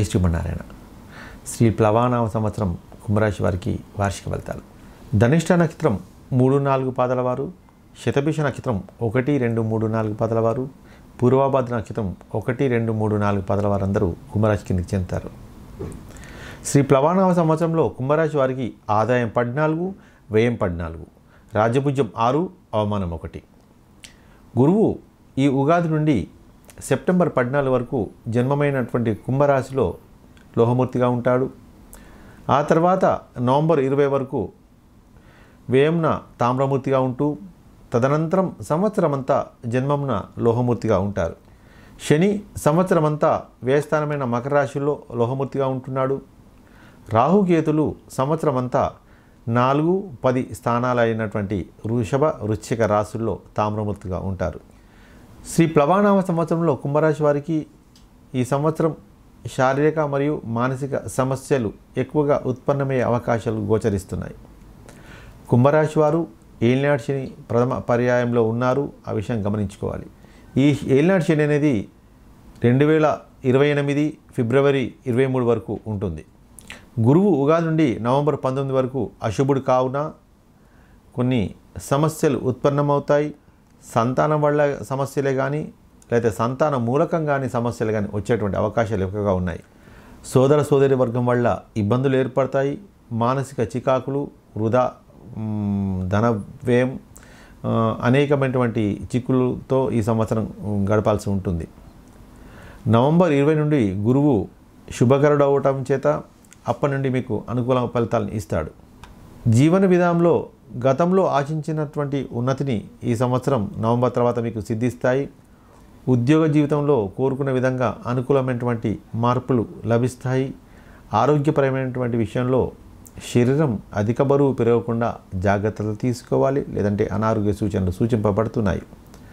శ్రీమన్నారాయణ శ్రీ ప్లవానామ సంవత్సరం కుంభరాశి వారికి వార్షిక ఫలితాలు ధనిష్ట నక్షత్రం మూడు నాలుగు పాదల వారు శతభిష నక్షత్రం ఒకటి రెండు మూడు నాలుగు పాదల వారు పూర్వాభాద్ర నక్షత్రం ఒకటి రెండు మూడు నాలుగు పాదల వారందరూ కుంభరాశి కిందకి చెందుతారు శ్రీ ప్లవానామ సంవత్సరంలో కుంభరాశి వారికి ఆదాయం పద్నాలుగు వ్యయం పద్నాలుగు రాజ్యభుజ్యం ఆరు అవమానం ఒకటి గురువు ఈ ఉగాది నుండి సెప్టెంబర్ పద్నాలుగు వరకు జన్మమైనటువంటి కుంభరాశిలో లోహమూర్తిగా ఉంటాడు ఆ తర్వాత నవంబర్ ఇరవై వరకు వ్యయంన తామ్రమూర్తిగా ఉంటూ తదనంతరం సంవత్సరమంతా జన్మంన లోహమూర్తిగా ఉంటారు శని సంవత్సరమంతా వ్యయస్థానమైన మకర రాశిలో లోహమూర్తిగా ఉంటున్నాడు రాహుకేతులు సంవత్సరమంతా నాలుగు పది స్థానాలైనటువంటి వృషభ వృశ్చిక రాశుల్లో తామ్రమూర్తిగా ఉంటారు శ్రీ ప్లవానామ సంవత్సరంలో కుంభరాశి వారికి ఈ సంవత్సరం శారీరక మరియు మానసిక సమస్యలు ఎక్కువగా ఉత్పన్నమయ్యే అవకాశాలు గోచరిస్తున్నాయి కుంభరాశి వారు ఏలినాడు శని ప్రథమ పర్యాయంలో ఉన్నారు ఆ విషయం గమనించుకోవాలి ఈ ఏలినాడు శని అనేది రెండు వేల ఇరవై ఎనిమిది ఫిబ్రవరి ఇరవై మూడు వరకు ఉంటుంది గురువు ఉగాది నుండి నవంబర్ పంతొమ్మిది వరకు అశుభుడు కావున కొన్ని సమస్యలు ఉత్పన్నమవుతాయి సంతానం వల్ల సమస్యలే కానీ లేదా సంతాన మూలకం కానీ సమస్యలు కానీ వచ్చేటువంటి అవకాశాలు ఎక్కువగా ఉన్నాయి సోదర సోదరి వర్గం వల్ల ఇబ్బందులు ఏర్పడతాయి మానసిక చికాకులు వృధా మ్, ధన వ్యయం ఆ, అనేకమైనటువంటి చిక్కులతో ఈ సంవత్సరం గడపాల్సి ఉంటుంది నవంబర్ ఇరవై నుండి గురువు శుభకరుడు అవటం చేత అప్పటి నుండి మీకు అనుకూల ఫలితాలను ఇస్తాడు జీవన విధానంలో గతంలో ఆశించినటువంటి ఉన్నతిని ఈ సంవత్సరం నవంబర్ తర్వాత మీకు సిద్ధిస్తాయి ఉద్యోగ జీవితంలో కోరుకునే విధంగా అనుకూలమైనటువంటి మార్పులు లభిస్తాయి ఆరోగ్యపరమైనటువంటి విషయంలో శరీరం అధిక బరువు పెరగకుండా జాగ్రత్తలు తీసుకోవాలి లేదంటే అనారోగ్య సూచనలు సూచింపబడుతున్నాయి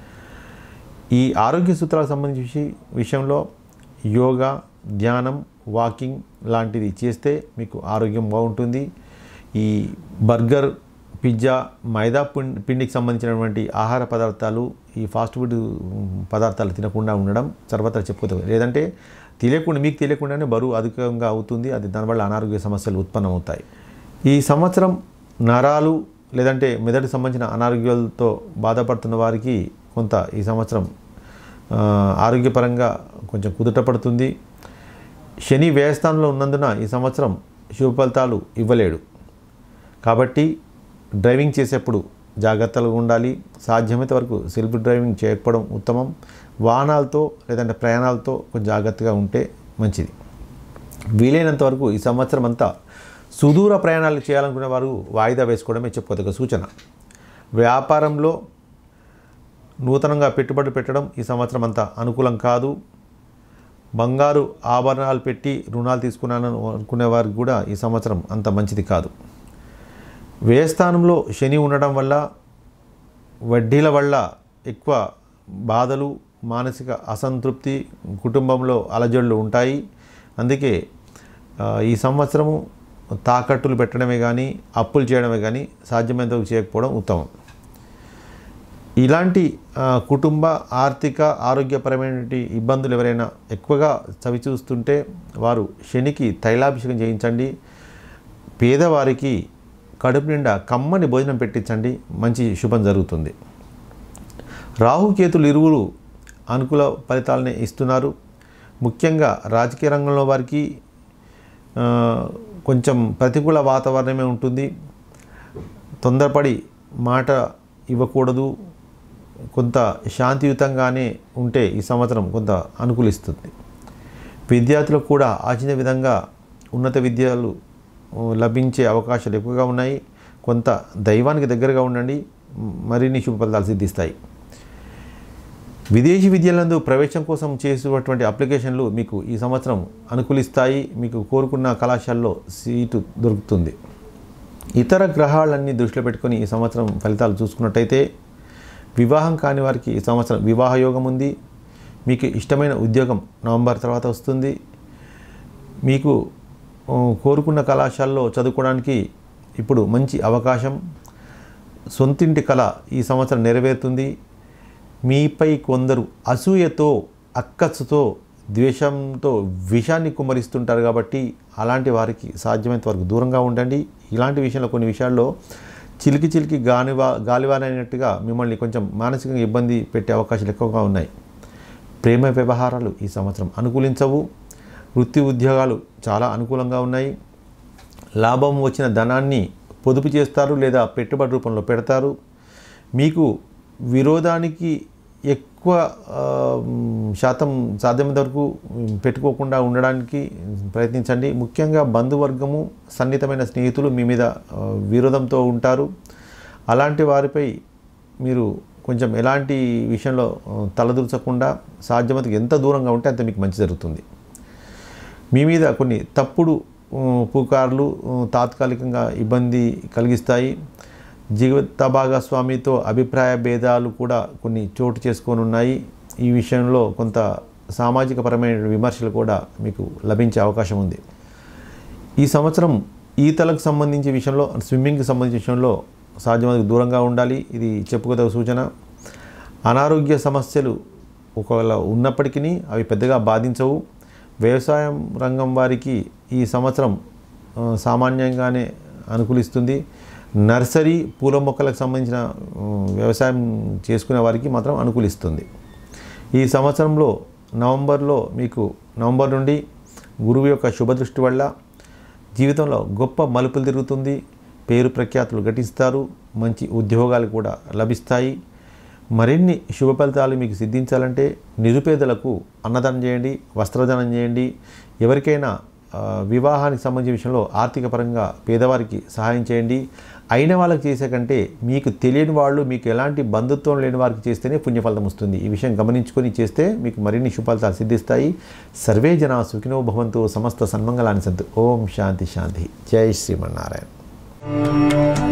ఈ ఆరోగ్య సూత్రాలకు సంబంధించి విషయంలో యోగా ధ్యానం వాకింగ్ లాంటిది చేస్తే మీకు ఆరోగ్యం బాగుంటుంది ఈ బర్గర్ పిజ్జా మైదా పిం- పిండికి సంబంధించినటువంటి ఆహార పదార్థాలు ఈ ఫాస్ట్ ఫుడ్ పదార్థాలు తినకుండా ఉండడం సర్వత్రా చెప్పుకోదు లేదంటే తెలియకుండా మీకు తెలియకుండానే బరువు అధికంగా అవుతుంది అది దానివల్ల అనారోగ్య సమస్యలు ఉత్పన్నమవుతాయి ఈ సంవత్సరం నరాలు లేదంటే మెదడుకు సంబంధించిన అనారోగ్యాలతో బాధపడుతున్న వారికి కొంత ఈ సంవత్సరం ఆ, ఆరోగ్యపరంగా కొంచెం కుదుట పడుతుంది శని వ్యయస్థానంలో ఉన్నందున ఈ సంవత్సరం శుభ ఫలితాలు ఇవ్వలేడు కాబట్టి డ్రైవింగ్ చేసేప్పుడు జాగ్రత్తగా ఉండాలి సాధ్యమైనంత వరకు సెల్ఫ్ డ్రైవింగ్ చేయకపోవడం ఉత్తమం వాహనాలతో లేదంటే ప్రయాణాలతో కొంచెం జాగ్రత్తగా ఉంటే మంచిది వీలైనంత వరకు ఈ సంవత్సరం అంతా సుదూర ప్రయాణాలు చేయాలనుకునే వారు వాయిదా వేసుకోవడమే చెప్పుకోదగ్గ సూచన వ్యాపారంలో నూతనంగా పెట్టుబడి పెట్టడం ఈ సంవత్సరం అంతా అనుకూలం కాదు బంగారు ఆభరణాలు పెట్టి రుణాలు తీసుకున్నాను అనుకునే వారికి కూడా ఈ సంవత్సరం అంత మంచిది కాదు వ్యయస్థానంలో శని ఉండడం వల్ల వడ్డీల వల్ల ఎక్కువ బాధలు మానసిక అసంతృప్తి కుటుంబంలో అలజడులు ఉంటాయి అందుకే ఆ, ఈ సంవత్సరము తాకట్టులు పెట్టడమే కానీ అప్పులు చేయడమే కానీ సాధ్యమైనంత వరకు చేయకపోవడం ఉత్తమం ఇలాంటి ఆ, కుటుంబ ఆర్థిక ఆరోగ్యపరమైన ఇబ్బందులు ఎవరైనా ఎక్కువగా చవి చూస్తుంటే వారు శనికి తైలాభిషేకం చేయించండి పేదవారికి కడుపు నిండా కమ్మని భోజనం పెట్టించండి మంచి శుభం జరుగుతుంది రాహుకేతులు ఇరువురు అనుకూల ఫలితాలనే ఇస్తున్నారు ముఖ్యంగా రాజకీయ రంగంలో వారికి ఆ, కొంచెం ప్రతికూల వాతావరణమే ఉంటుంది తొందరపడి మాట ఇవ్వకూడదు కొంత శాంతియుతంగానే ఉంటే ఈ సంవత్సరం కొంత అనుకూలిస్తుంది విద్యార్థులకు కూడా ఆచిన విధంగా ఉన్నత విద్యలు ఆ, లభించే అవకాశాలు ఎక్కువగా ఉన్నాయి కొంత దైవానికి దగ్గరగా ఉండండి మరిన్ని శుభ ఫలితాలు సిద్ధిస్తాయి విదేశీ విద్యలందు ప్రవేశం కోసం చేసేటువంటి అప్లికేషన్లు మీకు ఈ సంవత్సరం అనుకూలిస్తాయి మీకు కోరుకున్న కళాశాలలో సీటు దొరుకుతుంది ఇతర గ్రహాలన్నీ దృష్టిలో పెట్టుకొని ఈ సంవత్సరం ఫలితాలు చూసుకున్నట్టయితే వివాహం కాని వారికి ఈ సంవత్సరం వివాహ యోగం ఉంది మీకు ఇష్టమైన ఉద్యోగం నవంబర్ తర్వాత వస్తుంది మీకు ఆ, కోరుకున్న కళాశాలలో చదువుకోవడానికి ఇప్పుడు మంచి అవకాశం సొంతింటి కళ ఈ సంవత్సరం నెరవేరుతుంది మీపై కొందరు అసూయతో అక్కసుతో ద్వేషంతో విషాన్ని కుమ్మరిస్తుంటారు కాబట్టి అలాంటి వారికి సాధ్యమైనంత వరకు దూరంగా ఉండండి ఇలాంటి విషయంలో కొన్ని విషయాల్లో చిలికి చిలికి గానివా గాలివానైనట్టుగా మిమ్మల్ని కొంచెం మానసికంగా ఇబ్బంది పెట్టే అవకాశాలు ఎక్కువగా ఉన్నాయి ప్రేమ వ్యవహారాలు ఈ సంవత్సరం అనుకూలించవు వృత్తి ఉద్యోగాలు చాలా అనుకూలంగా ఉన్నాయి లాభం వచ్చిన ధనాన్ని పొదుపు చేస్తారు లేదా పెట్టుబడి రూపంలో పెడతారు మీకు విరోధానికి ఎక్కువ ఆ, శాతం సాధ్యమైనంత వరకు పెట్టుకోకుండా ఉండడానికి ప్రయత్నించండి ముఖ్యంగా బంధువర్గము సన్నిహితమైన స్నేహితులు మీ మీద ఆ, విరోధంతో ఉంటారు అలాంటి వారిపై మీరు కొంచెం ఎలాంటి విషయంలో ఆ, తలదూర్చకుండా సాధ్యమైనంత ఎంత దూరంగా ఉంటే అంత మీకు మంచి జరుగుతుంది మీ మీద కొన్ని తప్పుడు ఆ, పుకార్లు ఆ, తాత్కాలికంగా ఇబ్బంది కలిగిస్తాయి జీవిత భాగస్వామితో అభిప్రాయ భేదాలు కూడా కొన్ని చోటు చేసుకొని ఉన్నాయి ఈ విషయంలో కొంత సామాజిక పరమైన విమర్శలు కూడా మీకు లభించే అవకాశం ఉంది ఈ సంవత్సరం ఈతలకు సంబంధించి విషయంలో స్విమ్మింగ్కి సంబంధించిన విషయంలో సాధ్యమైనంత దూరంగా ఉండాలి ఇది చెప్పుకోదగ్గ సూచన అనారోగ్య సమస్యలు ఒకవేళ ఉన్నప్పటికీ అవి పెద్దగా బాధించవు వ్యవసాయం రంగం వారికి ఈ సంవత్సరం ఆ, సామాన్యంగానే అనుకూలిస్తుంది నర్సరీ పూల మొక్కలకు సంబంధించిన ఆ, వ్యవసాయం చేసుకునే వారికి మాత్రం అనుకూలిస్తుంది ఈ సంవత్సరంలో నవంబర్లో మీకు నవంబర్ నుండి గురువు యొక్క శుభదృష్టి వల్ల జీవితంలో గొప్ప మలుపులు తిరుగుతుంది పేరు ప్రఖ్యాతులు ఘటిస్తారు మంచి ఉద్యోగాలు కూడా లభిస్తాయి మరిన్ని శుభ ఫలితాలు మీకు సిద్ధించాలంటే నిరుపేదలకు అన్నదానం చేయండి వస్త్రదానం చేయండి ఎవరికైనా ఆ, వివాహానికి సంబంధించిన విషయంలో ఆర్థిక పరంగా పేదవారికి సహాయం చేయండి అయిన వాళ్ళకి చేసే కంటే మీకు తెలియని వాళ్ళు మీకు ఎలాంటి బంధుత్వం లేని వారికి చేస్తేనే పుణ్యఫలితం వస్తుంది ఈ విషయం గమనించుకొని చేస్తే మీకు మరిన్ని శుభఫలితాలు సిద్ధిస్తాయి సర్వే జనా సుఖినో భవంతు సమస్త సన్మంగళాన్ని సంతు ఓం శాంతి శాంతి జై శ్రీమన్నారాయణ